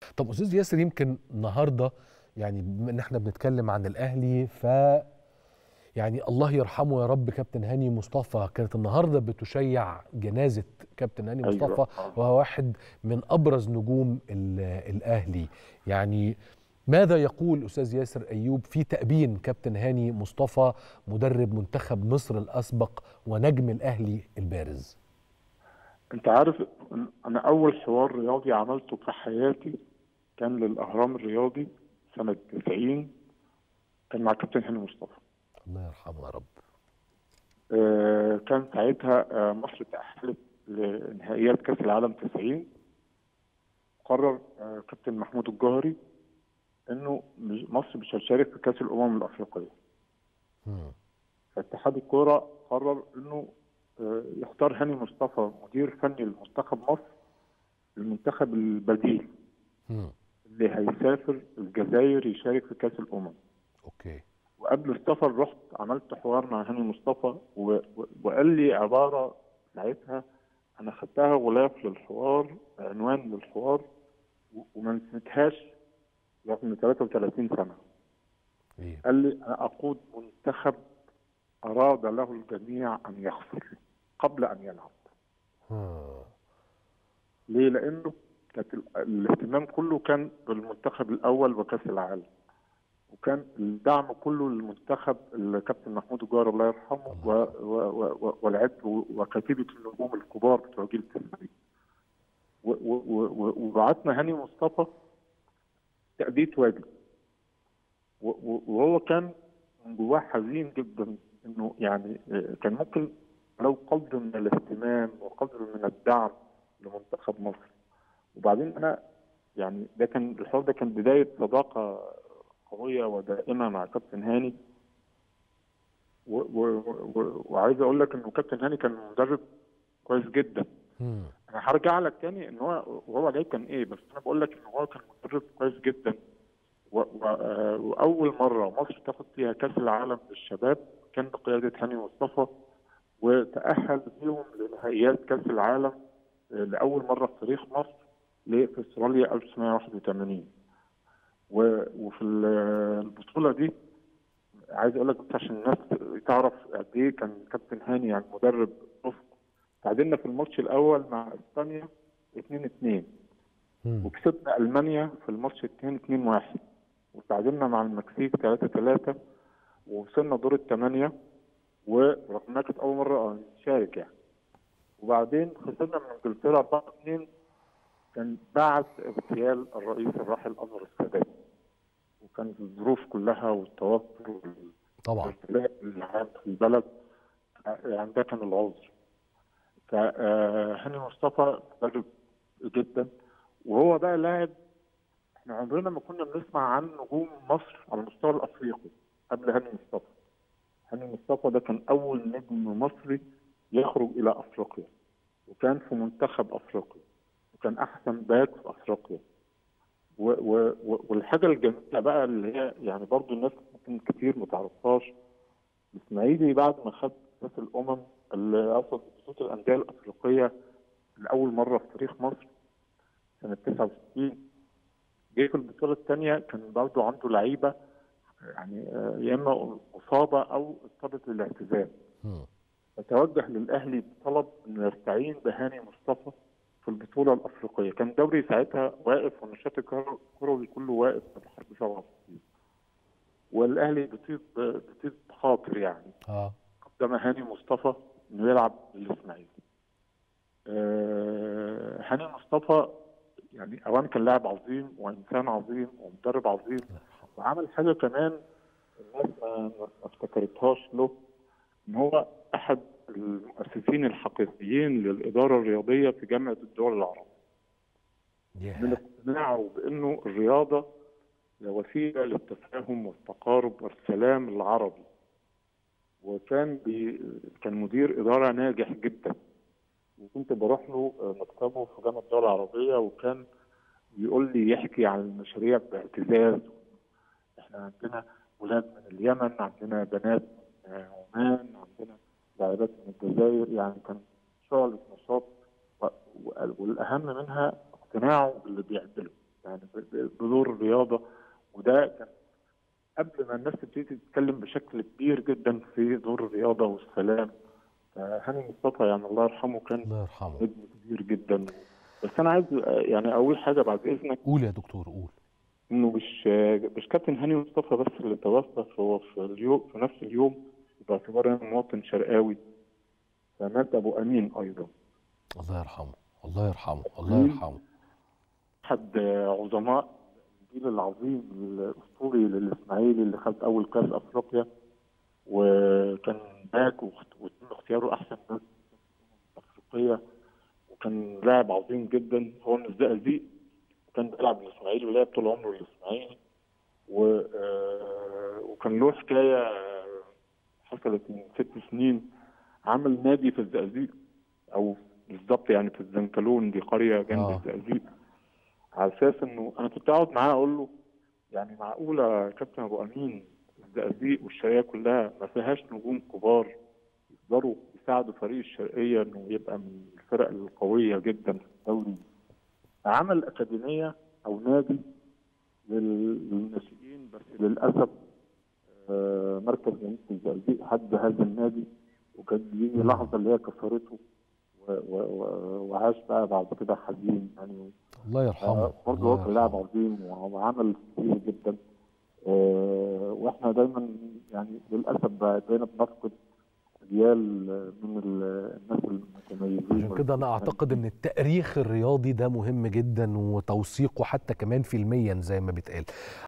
طب استاذ ياسر يمكن النهارده يعني بما ان احنا بنتكلم عن الاهلي ف يعني الله يرحمه يا رب كابتن هاني مصطفى كانت النهارده بتشيع جنازه كابتن هاني أيوة. مصطفى آه. وهو واحد من ابرز نجوم ال- الاهلي يعني ماذا يقول استاذ ياسر ايوب في تأبين كابتن هاني مصطفى مدرب منتخب مصر الاسبق ونجم الاهلي البارز انت عارف انا اول حوار رياضي عملته في حياتي كان للاهرام الرياضي سنه 90 كان مع كابتن هاني مصطفى الله يرحمه يا رب آه، كان ساعتها آه، مصر تأهلت لنهائيات كأس العالم 90 قرر آه، كابتن محمود الجوهري انه مش- مصر مش هتشارك في كأس الأمم الأفريقية مم. فاتحاد الكورة قرر انه آه، يختار هاني مصطفى مدير فني لمنتخب مصر المنتخب البديل مم. اللي هيسافر الجزائر يشارك في كأس الأمم اوكي وقبل السفر رحت عملت حوار مع هاني مصطفى و... و... وقال لي عبارة ساعتها أنا خدتها غلاف للحوار عنوان للحوار و... وما نسيتهاش رغم 33 سنة ايه قال لي أنا أقود منتخب أراد له الجميع أن يخسر قبل أن يلعب آه. ليه؟ لأنه كانت ال- الاهتمام كله كان بالمنتخب الأول وكأس العالم وكان الدعم كله للمنتخب الكابتن محمود الجار الله يرحمه و- و- و- و- والعد وكتيبة النجوم الكبار بتوع جيل التسعين و- و- و- وبعتنا هاني مصطفى تأدية واجب و- و- وهو كان من جواه حزين جدا انه يعني آه، كان ممكن لو قدر من الاهتمام وقدر من الدعم لمنتخب مصر وبعدين انا يعني ده كان الحوار ده كان بدايه صداقه قويه ودائمه مع كابتن هاني و و و وعايز اقول لك انه كابتن هاني كان مدرب كويس جدا مم. انا هرجع لك تاني ان هو وهو جاي كان ايه بس انا بقول لك ان هو كان مدرب كويس جدا و و آه، واول مره مصر تاخد فيها كاس العالم للشباب كان بقياده هاني مصطفى وتاهل بيهم لنهائيات كاس العالم آه، لاول مره في تاريخ مصر ل- في استراليا 1981 و- وفي ال- البطوله دي عايز اقول لك بس عشان الناس تعرف قد ايه كان كابتن هاني يعني مدرب افق تعادلنا في الماتش الاول مع اسبانيا 2 2 مم. وكسبنا المانيا في الماتش الثاني 2 1 وتعادلنا مع المكسيك 3 3 ووصلنا دور الثمانيه ورغم انها كانت اول مره نشارك يعني وبعدين خسرنا من انجلترا 4 2 كان بعد اغتيال الرئيس الراحل انور السادات وكانت الظروف كلها والتوتر وال- طبعا والخلاف العام في البلد يعني ده كان العذر فهاني مصطفى مدرب جدا وهو بقى لاعب احنا عمرنا ما كنا بنسمع عن نجوم مصر على المستوى الافريقي قبل هاني مصطفى هاني مصطفى ده كان اول نجم مصري يخرج الى افريقيا وكان في منتخب افريقيا وكان احسن باك في افريقيا و و و والحاجه الجميله بقى اللي هي يعني برضو الناس ممكن كتير ما تعرفهاش الاسماعيلي بعد ما خد كاس الامم اللي اقصد بطوله الانديه الافريقيه لاول مره في تاريخ مصر سنه 69 جه في البطوله الثانيه كان برضه عنده لعيبه يعني آه، يا اما مصابه او اضطرت للاعتزال مم. فتوجه للاهلي بطلب انه يستعين بهاني مصطفى في البطوله الافريقيه كان الدوري ساعتها واقف والنشاط الكرو- الكروي كله واقف في الحرب 67 والاهلي بطيب بطيب خاطر يعني اه قدم هاني مصطفى انه يلعب للاسماعيلي. آه، هاني مصطفى يعني اولا كان لاعب عظيم وانسان عظيم ومدرب عظيم وعمل حاجه كمان الناس ما ما افتكرتهاش له ان هو احد المؤسسين الحقيقيين للاداره الرياضيه في جامعه الدول العربيه. من ياه اقتناعه بانه الرياضه هي وسيله للتفاهم والتقارب والسلام العربي وكان بي كان مدير اداره ناجح جدا وكنت بروح له آه، مكتبه في جامعه الدول العربيه وكان بيقول لي يحكي عن المشاريع باعتزاز احنا عندنا ولاد من اليمن عندنا بنات من آه، عمان عندنا لاعبات من الجزائر يعني كان شغل نشاط و- و- والاهم منها اقتناعه باللي بيعمله يعني ب- دور الرياضه وده كان قبل ما الناس تبتدي تتكلم بشكل كبير جدا في دور الرياضه والسلام هاني مصطفى يعني الله يرحمه كان الله يرحمه نجم كبير جدا بس انا عايز يعني اول حاجه بعد اذنك قول يا دكتور قول انه مش مش كابتن هاني مصطفى بس اللي توفى هو في اليوم في نفس اليوم باعتبار انا مواطن شرقاوي فمات ابو امين ايضا الله يرحمه الله يرحمه الله يرحمه احد عظماء الجيل العظيم الاسطوري للاسماعيلي اللي خد اول كاس افريقيا وكان باك وتم اختياره احسن باك افريقيه وكان لاعب عظيم جدا هو من الزقازيق وكان بيلعب الاسماعيلي ولعب طول عمره الاسماعيلي و... وكان له حكايه حصلت من ست سنين عمل نادي في الزقازيق او بالظبط يعني في الزنكلون دي قريه جنب آه. الزقازيق على اساس انه انا كنت اقعد معاه اقول له يعني معقوله يا كابتن ابو امين الزقازيق والشرقيه كلها ما فيهاش نجوم كبار يقدروا يساعدوا فريق الشرقيه انه يبقى من الفرق القويه جدا في الدوري عمل اكاديميه او نادي لل- للناشئين بس للاسف آه، مركز جنوب الزقازيق حد هذا النادي وكان دي لحظه اللي هي كسرته و- و- و- وعاش بقى بعد كده حزين يعني الله يرحمه برضه الله هو كان لاعب يرحمه. عظيم وعمل كتير جدا آه، واحنا دايما يعني للاسف بقى بقينا بنفقد اجيال من ال- الناس المتميزين عشان كده انا اعتقد ان التاريخ الرياضي ده مهم جدا وتوثيقه حتى كمان فيلميا زي ما بيتقال